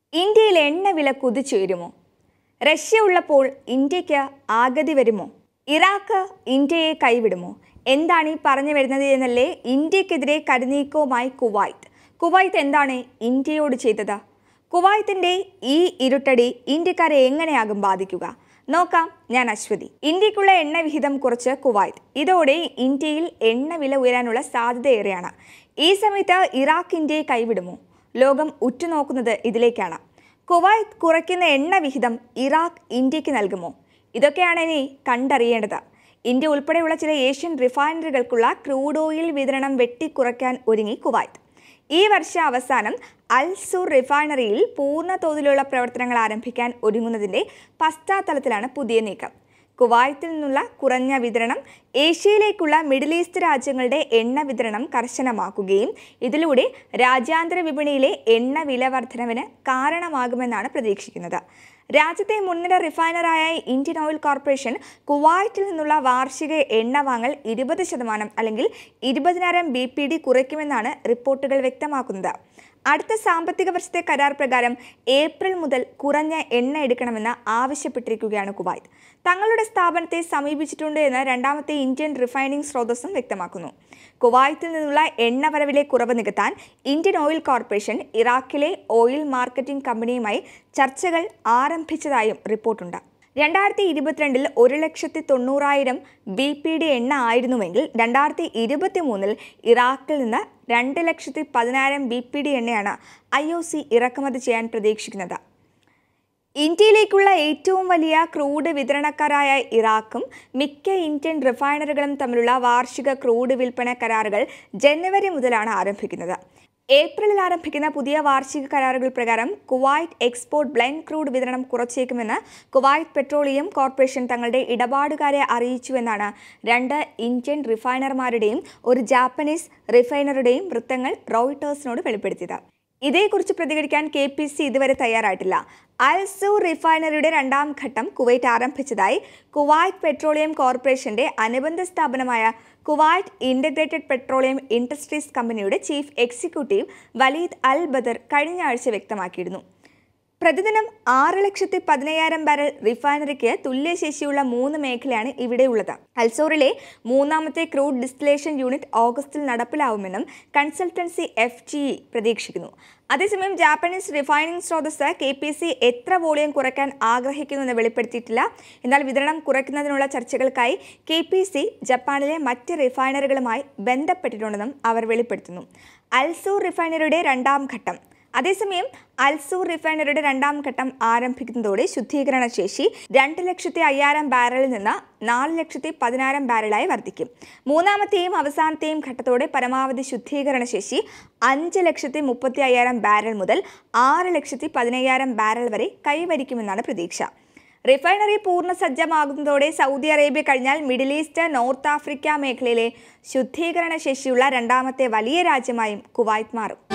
ഇന്ത്യയിൽ എണ്ണ വില കുതിച്ചുയരുമോ റഷ്യ ഉള്ളപ്പോൾ ഇന്ത്യക്ക് ആഗതി വരുമോ ഇറാഖ് ഇന്ത്യയെ കൈവിടുമോ എന്താണ് ഈ പറഞ്ഞു വരുന്നത് എന്നല്ലേ ഇന്ത്യക്കെതിരെ കരുനീക്കവുമായി കുവൈത്ത് കുവൈത്ത് എന്താണ് ഇന്ത്യയോട് ചെയ്തത് കുവൈത്തിന്റെ ഈ ഇരുട്ടടി ഇന്ത്യക്കാരെ എങ്ങനെയാകും ബാധിക്കുക നോക്കാം ഞാൻ അശ്വതി ഇന്ത്യക്കുള്ള എണ്ണ വിഹിതം കുറച്ച് കുവൈത്ത് ഇതോടെ ഇന്ത്യയിൽ എണ്ണ വില ഉയരാനുള്ള സാധ്യതയേറെയാണ് ഈ സമയത്ത് ഇറാഖ് ഇന്ത്യയെ കൈവിടുമോ ലോകം ഉറ്റുനോക്കുന്നത് ഇതിലേക്കാണ് കുവൈത്ത് കുറയ്ക്കുന്ന എണ്ണ വിഹിതം ഇറാഖ് ഇന്ത്യക്ക് നൽകുമോ ഇതൊക്കെയാണ് ഇനി കണ്ടറിയേണ്ടത് ഇന്ത്യ ഉൾപ്പെടെയുള്ള ചില ഏഷ്യൻ റിഫൈനറികൾക്കുള്ള ക്രൂഡ് ഓയിൽ വിതരണം വെട്ടിക്കുറയ്ക്കാൻ ഒരുങ്ങി കുവൈത്ത് ഈ വർഷ അവസാനം അൽസൂർ റിഫൈനറിയിൽ പൂർണ്ണ തോതിലുള്ള പ്രവർത്തനങ്ങൾ ആരംഭിക്കാൻ ഒരുങ്ങുന്നതിന്റെ പശ്ചാത്തലത്തിലാണ് പുതിയ നീക്കം കുവൈത്തിൽ നിന്നുള്ള കുറഞ്ഞ വിതരണം ഏഷ്യയിലേക്കുള്ള മിഡിൽ ഈസ്റ്റ് രാജ്യങ്ങളുടെ എണ്ണ വിതരണം കർശനമാക്കുകയും ഇതിലൂടെ രാജ്യാന്തര വിപണിയിലെ എണ്ണ വില വർധനവിന് കാരണമാകുമെന്നാണ് പ്രതീക്ഷിക്കുന്നത് രാജ്യത്തെ മുൻനിര റിഫൈനറായ ഇന്ത്യൻ ഓയിൽ കോർപ്പറേഷൻ കുവൈറ്റിൽ നിന്നുള്ള വാർഷിക എണ്ണ വാങ്ങൽ ഇരുപത് ശതമാനം അല്ലെങ്കിൽ ഇരുപതിനായിരം ബി പി ഡി കുറയ്ക്കുമെന്നാണ് റിപ്പോർട്ടുകൾ വ്യക്തമാക്കുന്നത് അടുത്ത സാമ്പത്തിക വർഷത്തെ കരാർ പ്രകാരം ഏപ്രിൽ മുതൽ കുറഞ്ഞ എണ്ണ എടുക്കണമെന്ന് ആവശ്യപ്പെട്ടിരിക്കുകയാണ് കുവൈത്ത് തങ്ങളുടെ സ്ഥാപനത്തെ സമീപിച്ചിട്ടുണ്ട് എന്ന് രണ്ടാമത്തെ ഇന്ത്യൻ റിഫൈനിംഗ് സ്രോതസ്സും വ്യക്തമാക്കുന്നു കുവൈത്തിൽ നിന്നുള്ള എണ്ണ വരവിലെ കുറവ് നികത്താൻ ഇന്ത്യൻ ഓയിൽ കോർപ്പറേഷൻ ഇറാഖിലെ ഓയിൽ മാർക്കറ്റിംഗ് കമ്പനിയുമായി ചർച്ചകൾ ആരംഭിച്ചതായും റിപ്പോർട്ടുണ്ട് രണ്ടായിരത്തി ഇരുപത്തിരണ്ടിൽ ഒരു ലക്ഷത്തി തൊണ്ണൂറായിരം ബി പി ഡി എണ്ണ ആയിരുന്നുവെങ്കിൽ രണ്ടായിരത്തി ഇരുപത്തി മൂന്നിൽ ഇറാഖിൽ നിന്ന് രണ്ട് ലക്ഷത്തി പതിനായിരം ബി പി ഡി എണ്ണയാണ് ഐ ഒ സി ഇറക്കുമതി ചെയ്യാൻ പ്രതീക്ഷിക്കുന്നത് ഇന്ത്യയിലേക്കുള്ള ഏറ്റവും വലിയ ക്രൂഡ് വിതരണക്കാരായ ഇറാഖും മിക്ക ഇന്ത്യൻ റിഫൈനറികളും തമ്മിലുള്ള വാർഷിക ക്രൂഡ് വിൽപ്പന കരാറുകൾ ജനുവരി മുതലാണ് ആരംഭിക്കുന്നത് ഏപ്രിലിൽ ആരംഭിക്കുന്ന പുതിയ വാർഷിക കരാറുകൾ പ്രകാരം കുവൈറ്റ് എക്സ്പോർട്ട് ബ്ലെൻഡ് ക്രൂഡ് വിതരണം കുറച്ചേക്കുമെന്ന് കുവൈറ്റ് പെട്രോളിയം കോർപ്പറേഷൻ തങ്ങളുടെ ഇടപാടുകാരെ അറിയിച്ചുവെന്നാണ് രണ്ട് ഇന്ത്യൻ റിഫൈനർമാരുടെയും ഒരു ജാപ്പനീസ് റിഫൈനറുടെയും വൃത്തങ്ങൾ റോയിട്ടേഴ്സിനോട് വെളിപ്പെടുത്തിയത് ഇതേക്കുറിച്ച് പ്രതികരിക്കാൻ കെ പി സി ഇതുവരെ തയ്യാറായിട്ടില്ല അൽസൂർ റിഫൈനറിയുടെ രണ്ടാം ഘട്ടം കുവൈറ്റ് ആരംഭിച്ചതായി കുവൈറ്റ് പെട്രോളിയം കോർപ്പറേഷന്റെ അനുബന്ധ സ്ഥാപനമായ കുവൈറ്റ് ഇൻ്റഗ്രേറ്റഡ് പെട്രോളിയം ഇൻഡസ്ട്രീസ് കമ്പനിയുടെ chief executive Waleed al Bader കഴിഞ്ഞ ആഴ്ച വ്യക്തമാക്കിയിരുന്നു പ്രതിദിനം ആറ് ലക്ഷത്തി പതിനയ്യായിരം ബാരൽ റിഫൈനറിക്ക് തുല്യശേഷിയുള്ള മൂന്ന് മേഖലയാണ് ഇവിടെയുള്ളത് അൽസോറിലെ മൂന്നാമത്തെ ക്രൂഡ് ഡിസ്റ്റിലേഷൻ യൂണിറ്റ് ഓഗസ്റ്റിൽ നടപ്പിലാവുമെന്നും കൺസൾട്ടൻസി എഫ് ജി പ്രതീക്ഷിക്കുന്നു അതേസമയം ജാപ്പനീസ് റിഫൈനിംഗ് സ്രോതസ് കെ പി സി എത്ര വോളിയം കുറയ്ക്കാൻ ആഗ്രഹിക്കുന്നുവെന്ന് വെളിപ്പെടുത്തിയിട്ടില്ല എന്നാൽ വിതരണം കുറയ്ക്കുന്നതിനുള്ള ചർച്ചകൾക്കായി കെ പി സി ജപ്പാനിലെ മറ്റ് റിഫൈനറികളുമായി ബന്ധപ്പെട്ടിട്ടുണ്ടെന്നും അവർ വെളിപ്പെടുത്തുന്നു അൽസൂർ റിഫൈനറിയുടെ രണ്ടാം ഘട്ടം അതേസമയം അൽസൂർ റിഫൈനറിയുടെ രണ്ടാം ഘട്ടം ആരംഭിക്കുന്നതോടെ ശുദ്ധീകരണ ശേഷി രണ്ട് ലക്ഷത്തി അയ്യായിരം ബാരലിൽ നിന്ന് നാല് ലക്ഷത്തി പതിനായിരം ബാരലായി വർദ്ധിക്കും മൂന്നാമത്തെയും അവസാനത്തെയും ഘട്ടത്തോടെ പരമാവധി ശുദ്ധീകരണ ശേഷി അഞ്ച് ലക്ഷത്തി മുപ്പത്തി അയ്യായിരം ബാരൽ മുതൽ ആറ് ലക്ഷത്തി പതിനയ്യായിരം ബാരൽ വരെ കൈവരിക്കുമെന്നാണ് പ്രതീക്ഷ റിഫൈനറി പൂർണ്ണ സജ്ജമാകുന്നതോടെ സൗദി അറേബ്യ കഴിഞ്ഞാൽ മിഡിൽ ഈസ്റ്റ് നോർത്ത് ആഫ്രിക്ക മേഖലയിലെ ശുദ്ധീകരണ ശേഷിയുള്ള രണ്ടാമത്തെ വലിയ രാജ്യമായും കുവൈത്ത് മാറും